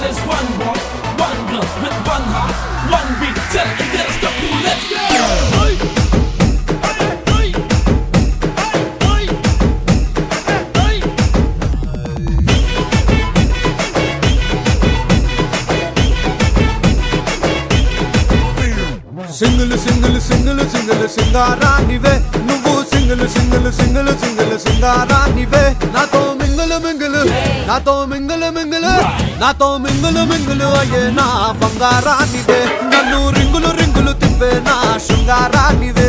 is one boy, one blood with one heart, one beat. Tell it, get us the cool, let's go. Hey! Hey! Hey! Hey! Hey! Hey! Single single single single సింగారానివే నువ్వు single single single single సింగారానివే నాతో మింగులు మింగులు నాతో మింగులు మింగులు నాతో మింగులు మింగులు అయ్యే నా బంగారానివే నన్ను రింగులు రింగులు తిప్పే నా శృంగారానివే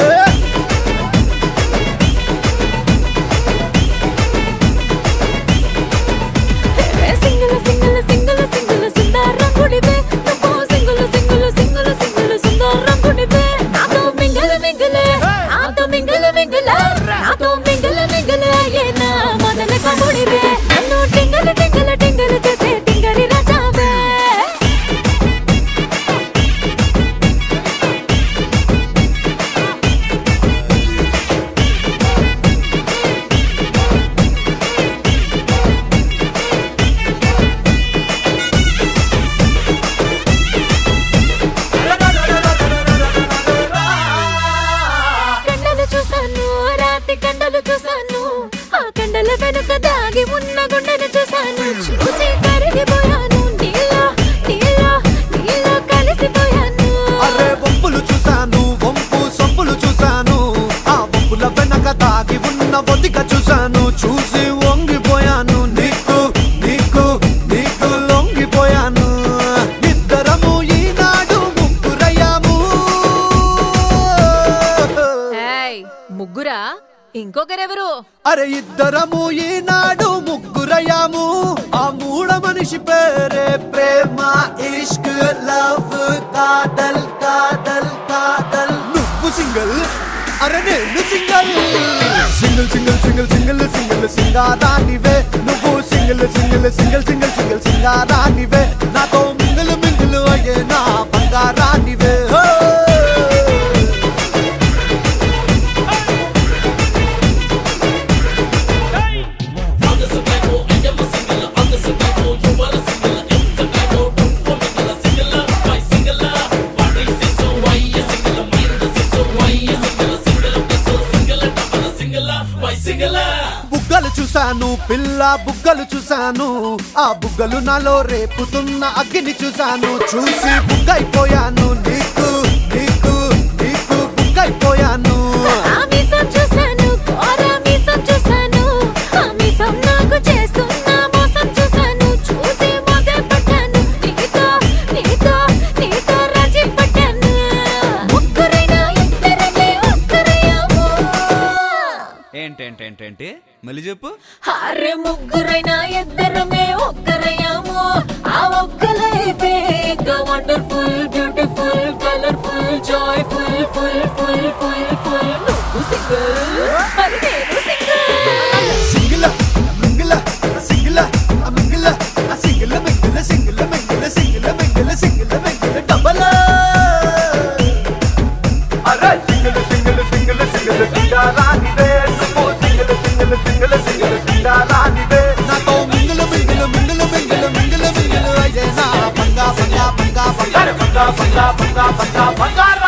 సింగిల్ సింగిల్ సింగిల్ సింగిల్ సుందరం గుడివే నువ్వు సింగిల్ సింగిల్ సింగిల్ సింగిల్ సుందరం గుడివే నాతో మింగల మింగలే నాతో మింగల మింగల నాతో మింగల మింగలే ఏనా మొదల కముడివే నన్ను టింగల టింగల టింగల చేసే టింగరి రాజావే కండలు చూసాను రాతి కండలు చూసాను ఆ కండల వెనుక దాగి ఉన్న గుండెను చూసాను చూసి కరిగిపోయాను నీలో నీలో నీలో కలిసిపోయాను అరే వంపులు చూశాను వంపు సొంపులు చూశాను ఆ వంపుల వెనక దాగి ఉన్న ఒదిక చూశాను చూసి వంగిపోయాను నీకు నీకు నీకు లొంగిపోయాను ఇద్దరము ఈనాడు ముగ్గురయ్యాము ఏయ్ ముగ్గురా ఇంకొకరెవరు అరే ఇద్దరము ఈనాడు ముగ్గురయ్యాము ఆ మూడ మనిషి పేరే ప్రేమ ఇష్క్ లవ్ కాదల్ కాదల్ కాదల్ నువ్వు సింగల్ అరే నేను single single single single single single సింగారానివే నువ్వు single single single single single సింగారానివే నాతో మింగిల్ మింగిల్ అయ్యే నా బంగారానివే హో బుగ్గలు చూశాను పిల్ల బుగ్గలు చూశాను ఆ బుగ్గలు నాలో రేపుతున్న అగ్గిని చూశాను చూసి బుగ్గైపోయాను నీకు నీకు నీకు బుగ్గైపోయాను ఆ మీసం చూసాను కోర మీసం చూసాను ఆ మీసం నాకు చేస్తున్న మోసం చూసాను చూసి మోసే పట్టాను నీతో నీతో నీతో రాజీ పట్టాను ముగ్గురైనా ఇద్దరమే ఒక్కరయ్యాము ఏంటేంటేంటేంటి మళ్ళీ చెప్పు అరే ముగ్గురైనా ఇద్దరమే ఒక్కరయ్యాము ఆ ఒక్క లైఫే wonderful beautiful colourful joyful full full full full నువ్వు సింగిల్ మరి నేను సింగిల్ సింగిల మింగిల సింగిల మింగిల సింగిల మింగిల సింగిల మింగిల సింగిల మింగిల సింగిల మింగిల డబల్ అరే సింగిల సింగిల సింగిల సింగిల సింగారానివే సుమో సింగిల సింగిల సింగిల సింగిల సింగారానివే నాతో మింగిల మింగిల మింగిల మింగిల మింగిల మింగిల అయ్యే నా పంగా పంగా పంగా పంగా పంగా పంగా పంగా పంగా పంగా